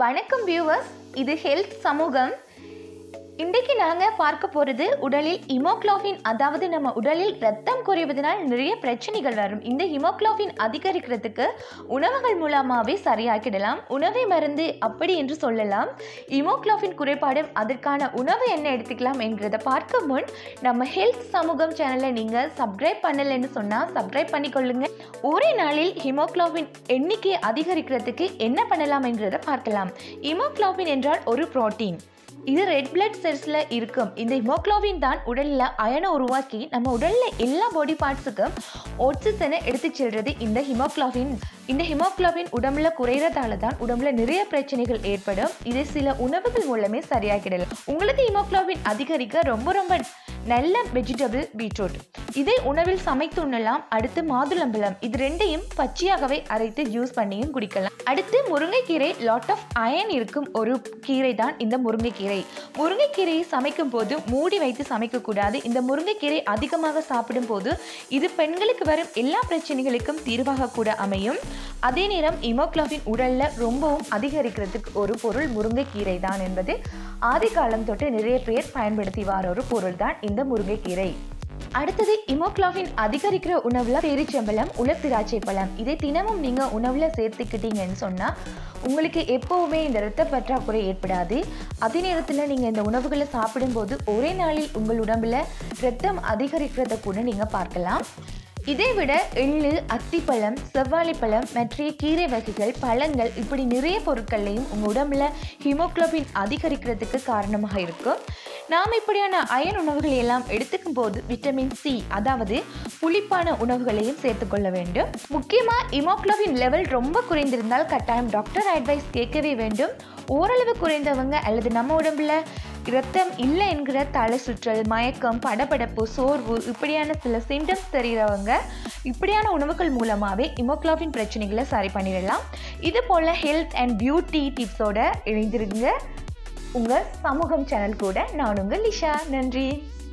வணக்கம் வியூவர்ஸ் இது ஹெல்த் சமூகம் இன்றைக்கு நாங்கள் பார்க்க போகிறது உடலில் ஹிமோக்ளோபின் அதாவது நம்ம உடலில் ரத்தம் குறைவதனால் நிறைய பிரச்சனைகள் வரும் இந்த ஹிமோக்ளோபின் அதிகரிக்கிறதுக்கு உணவுகள் மூலமாகவே சரியாக்கிடலாம் உணவை மருந்து அப்படி என்று சொல்லலாம் ஹிமோக்ளோபின் குறைபாடு அதற்கான உணவு என்ன எடுத்துக்கலாம் என்கிறத பார்க்க முன் நம்ம ஹெல்த் சமூகம் சேனலை நீங்கள் சப்ஸ்கிரைப் பண்ணலைன்னு சொன்னால் சப்ஸ்கிரைப் பண்ணிக்கொள்ளுங்க ஒரே நாளில் ஹிமோக்ளோபின் எண்ணிக்கையை அதிகரிக்கிறதுக்கு என்ன பண்ணலாம் என்கிறத பார்க்கலாம் ஹிமோக்ளோபின் என்றால் ஒரு புரோட்டீன் இது ரெட் பிளட் செல்ஸில் இருக்கும் இந்த ஹிமோக்ளோபின் தான் உடலில் அயனை உருவாக்கி நம்ம உடலில் எல்லா பாடி பார்ட்ஸுக்கும் ஆக்சிஜனை எடுத்து செல்றது இந்த ஹிமோக்ளோபின் இந்த ஹிமோக்ளோபின் உடம்புல குறையிறதால தான் உடம்புல நிறைய பிரச்சனைகள் ஏற்படும் இது சில உணவுகள் மூலமே சரியாகிடலாம் உங்களுக்கு ஹிமோக்ளோபின் அதிகரிக்க ரொம்ப ரொம்ப நல்ல வெஜிடபிள் பீட்ரூட் இதை உணவில் சமைத்து உண்ணலாம் அடுத்து மாதுளம்பழம் இது ரெண்டையும் பச்சையாகவே அரைத்து ஜூஸ் பண்ணியும் குடிக்கலாம் அடுத்து முருங்கைக்கீரை லாட் ஆஃப் அயன் இருக்கும் ஒரு கீரை தான் இந்த முருங்கைக்கீரை முருங்கைக்கீரையை சமைக்கும் போது மூடி வைத்து சமைக்கக்கூடாது இந்த முருங்கைக்கீரை அதிகமாக சாப்பிடும் போது இது பெண்களுக்கு வரும் எல்லா பிரச்சனைகளுக்கும் தீர்வாக கூட அமையும் அதே நேரம் இமோக்ளோபின் உடல்ல ரொம்பவும் அதிகரிக்கிறதுக்கு ஒரு பொருள் முருங்கைக்கீரை தான் என்பது ஆதி காலம் தொட்டு நிறைய பேர் பயன்படுத்தி வர ஒரு பொருள் தான் இந்த முருங்கைக்கீரை அடுத்தது இமோக்ளோபின் அதிகரிக்கிற உணவுல பேரிச்சம்பழம் உலர் திராட்சை பழம் இதை தினமும் நீங்க உணவுல சேர்த்துக்கிட்டீங்கன்னு சொன்னா உங்களுக்கு எப்போவுமே இந்த இரத்த பற்றாக்குறை ஏற்படாது அதே நேரத்தில் நீங்கள் இந்த உணவுகளை சாப்பிடும்போது ஒரே நாளில் உங்கள் உடம்புல இரத்தம் அதிகரிக்கிறத கூட நீங்கள் பார்க்கலாம் இதை விட எள்ளு அத்திப்பழம் செவ்வாழைப்பழம் மற்ற கீரை வகைகள் பழங்கள் இப்படி நிறைய பொருட்களையும் உங்கள் உடம்புல ஹிமோக்ளோபின் அதிகரிக்கிறதுக்கு காரணமாக இருக்கும் நாம் இப்படியான அயன் உணவுகளை எல்லாம் எடுத்துக்கும் போது விட்டமின் சி அதாவது புளிப்பான உணவுகளையும் சேர்த்துக்கொள்ள வேண்டும் முக்கியமாக இமோக்ளோபின் லெவல் ரொம்ப குறைந்திருந்தால் கட்டாயம் டாக்டர் அட்வைஸ் கேட்கவே வேண்டும் ஓரளவு குறைந்தவங்க அல்லது நம்ம உடம்புல இரத்தம் இல்லை என்கிற தலை சுற்றல் மயக்கம் படபடப்பு சோர்வு இப்படியான சில சிம்டம்ஸ் தெரிகிறவங்க இப்படியான உணவுகள் மூலமாகவே இமோக்ளோபின் பிரச்சனைகளை சரி பண்ணிடலாம் இது போல் ஹெல்த் அண்ட் பியூட்டி டிப்ஸோட இணைந்திருங்க உங்கள் சமூகம் சேனல் கூட நான் உங்கள் லிஷா நன்றி